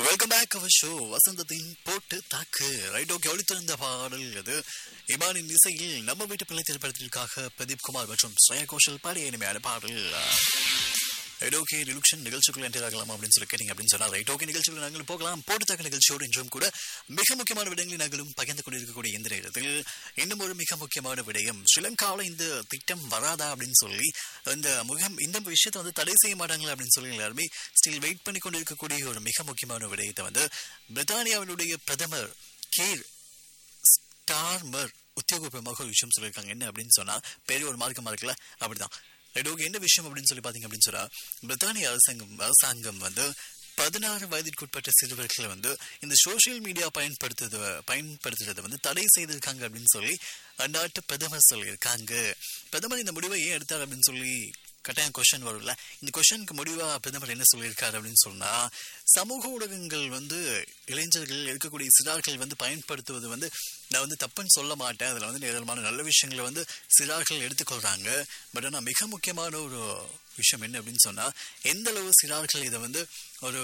welcome back our show வசந்தத்தின் போட்டு தாக்கு ரைட் ஓகே ஒளித்திருந்த பாடல் அது இமானின் இசையில் நம்ம வீட்டு பிள்ளை திரைப்படத்திற்காக பிரதீப் குமார் மற்றும் ஸ்ரேயா கோஷல் பாடிய இனிமையான பாடல் ரைட் ஓகே ரிலுக்ஷன் நிகழ்ச்சிக்குள் என்டராகலாம் அப்படின்னு சொல்லி கேட்டீங்க அப்படின்னு சொன்னா ரைட் ஓகே நிகழ்ச்சிக்குள் நாங்கள் போகலாம் போட்டு தாக்கு நிகழ்ச்சியோடு இன்றும் கூட மிக முக்கியமான விடயங்களை நாங்களும் பகிர்ந்து கொண்டிருக்கக்கூடிய இந்த நேரத்தில் இன்னும் ஒரு மிக முக்கியமான விடயம் ஸ்ரீலங்காவில் இந்த திட்டம் வராதா அப்படின்னு சொல்லி இந்த முகம் இந்த விஷயத்தை வந்து தடை செய்ய மாட்டாங்களா அப்படின்னு சொல்லி எல்லாருமே ஸ்டில் வெயிட் பண்ணி கொண்டிருக்கக்கூடிய ஒரு மிக முக்கியமான விடயத்தை வந்து பிரித்தானியாவினுடைய பிரதமர் கீர் ஸ்டார்மர் உத்தியோகபூர்வமாக ஒரு விஷயம் சொல்லியிருக்காங்க என்ன அப்படின்னு சொன்னா பெரிய ஒரு மார்க்கமா இருக்குல்ல அப்படிதான் ரைட் ஓகே என்ன விஷயம் அப்படின்னு சொல்லி பாத்தீங்க அப்படின்னு சொன்னா பிரித்தானிய அரசாங்கம் அரசாங்கம் வந்து பதினாறு வயதிற்குட்பட்ட சிறுவர்களை வந்து இந்த சோசியல் மீடியா பயன்படுத்துறது பயன்படுத்துறதை வந்து தடை செய்திருக்காங்க அப்படின்னு சொல்லி அந்நாட்டு பிரதமர் சொல்லியிருக்காங்க பிரதமர் இந்த முடிவை ஏன் எடுத்தார் அப்படின்னு சொல்லி கட்டாயம் கொஸ்டின் வரும்ல இந்த கொஸ்டினுக்கு முடிவா பிரதமர் என்ன சொல்லியிருக்காரு அப்படின்னு சொன்னா சமூக ஊடகங்கள் வந்து இளைஞர்கள் இருக்கக்கூடிய சிறார்கள் வந்து பயன்படுத்துவது வந்து நான் வந்து தப்புன்னு சொல்ல மாட்டேன் அதில் வந்து ஏராளமான நல்ல விஷயங்களை வந்து சிறார்கள் எடுத்துக்கொள்றாங்க பட் ஆனால் மிக முக்கியமான ஒரு விஷயம் என்ன அப்படின்னு சொன்னா எந்த அளவு சிறார்கள் இதை வந்து ஒரு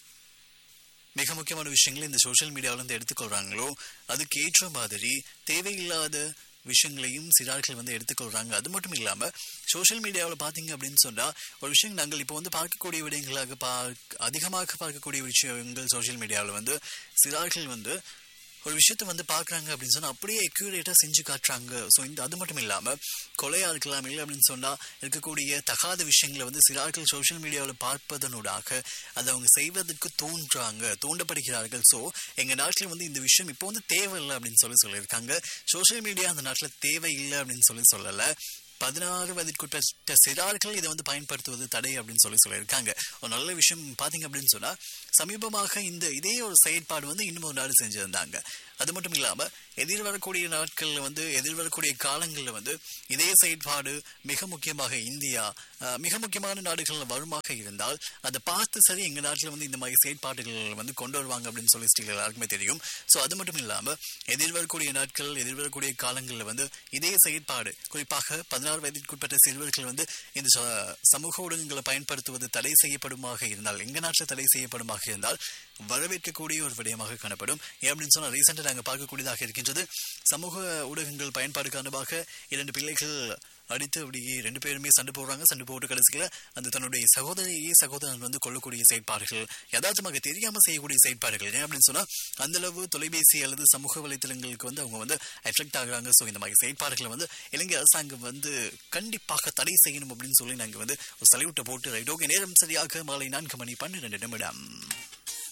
மிக முக்கியமான விஷயங்களை இந்த சோஷியல் மீடியாவில இருந்து எடுத்துக்கொள்றாங்களோ அதுக்கு ஏற்ற மாதிரி தேவையில்லாத விஷயங்களையும் சிறார்கள் வந்து எடுத்துக்கொள்றாங்க அது மட்டும் இல்லாம சோஷியல் மீடியாவில் பார்த்தீங்க அப்படின்னு சொன்னா ஒரு விஷயம் நாங்கள் இப்போ வந்து பார்க்கக்கூடிய விடயங்களாக பார்க்க அதிகமாக பார்க்கக்கூடிய விஷயங்கள் சோஷியல் மீடியாவில் வந்து சிறார்கள் வந்து ஒரு விஷயத்த வந்து பார்க்குறாங்க அப்படின்னு சொன்னால் அப்படியே எக்யூரேட்டாக செஞ்சு காட்டுறாங்க ஸோ இந்த அது மட்டும் இல்லாமல் கொலையாக இருக்கலாம் இல்லை அப்படின்னு சொன்னால் இருக்கக்கூடிய தகாத விஷயங்களை வந்து சிறார்கள் சோஷியல் மீடியாவில் பார்ப்பதனூடாக அதை அவங்க செய்வதற்கு தோன்றாங்க தூண்டப்படுகிறார்கள் ஸோ எங்கள் நாட்டில் வந்து இந்த விஷயம் இப்போ வந்து தேவையில்லை அப்படின்னு சொல்லி சொல்லியிருக்காங்க சோஷியல் மீடியா அந்த நாட்டில் தேவையில்லை அப்படின்னு சொல்லி சொல்லலை பதினாறு வயதிற்குட்பட்ட சிறார்கள் இதை வந்து பயன்படுத்துவது தடை அப்படின்னு சொல்லி சொல்லியிருக்காங்க ஒரு நல்ல விஷயம் பார்த்தீங்க அப்படின்னு சொன்னா சமீபமாக இந்த இதே ஒரு செயற்பாடு வந்து இன்னும் ஒரு நாடு செஞ்சிருந்தாங்க அது மட்டும் இல்லாம எதிர்வரக்கூடிய நாட்கள்ல வந்து எதிர்வரக்கூடிய காலங்களில் வந்து இதே செயற்பாடு மிக முக்கியமாக இந்தியா மிக முக்கியமான நாடுகள் வருமாக இருந்தால் அதை பார்த்து சரி எங்க நாட்டில் வந்து இந்த மாதிரி செயற்பாடுகள் வந்து கொண்டு வருவாங்க அப்படின்னு சொல்லி ஸ்டீல் எல்லாருக்குமே தெரியும் ஸோ அது மட்டும் இல்லாம எதிர்வரக்கூடிய நாட்கள் எதிர்வரக்கூடிய காலங்களில் வந்து இதே செயற்பாடு குறிப்பாக பதினாறு வயதிற்குட்பட்ட சிறுவர்கள் வந்து இந்த சமூக ஊடகங்களை பயன்படுத்துவது தடை செய்யப்படுமாக இருந்தால் எங்க நாட்டில் தடை செய்யப்படுமாக இருந்தால் வரவேற்கக்கூடிய ஒரு விடயமாக காணப்படும் ஏன் அப்படின்னு சொன்னால் ரீசெண்டாக நாங்கள் பார்க்கக்கூடியதாக இருக்கின்றது சமூக ஊடகங்கள் பயன்பாடு காரணமாக இரண்டு பிள்ளைகள் அடித்து அப்படியே ரெண்டு பேருமே சண்டை போடுறாங்க சண்டை போட்டு கடைசியில் அந்த தன்னுடைய சகோதரியே சகோதரன் வந்து கொள்ளக்கூடிய செயற்பாடுகள் யதார்த்தமாக தெரியாம செய்யக்கூடிய செயற்பாடுகள் ஏன் அப்படின்னு சொன்னா அந்த அளவு தொலைபேசி அல்லது சமூக வலைத்தளங்களுக்கு வந்து அவங்க வந்து எஃபெக்ட் ஆகுறாங்க ஸோ இந்த மாதிரி செயற்பாடுகளை வந்து இலங்கை அரசாங்கம் வந்து கண்டிப்பாக தடை செய்யணும் அப்படின்னு சொல்லி நாங்கள் வந்து ஒரு சலிவிட்ட போட்டு ரைட் ஓகே நேரம் சரியாக மாலை நான்கு மணி பன்னிரெண்டு நிமிடம்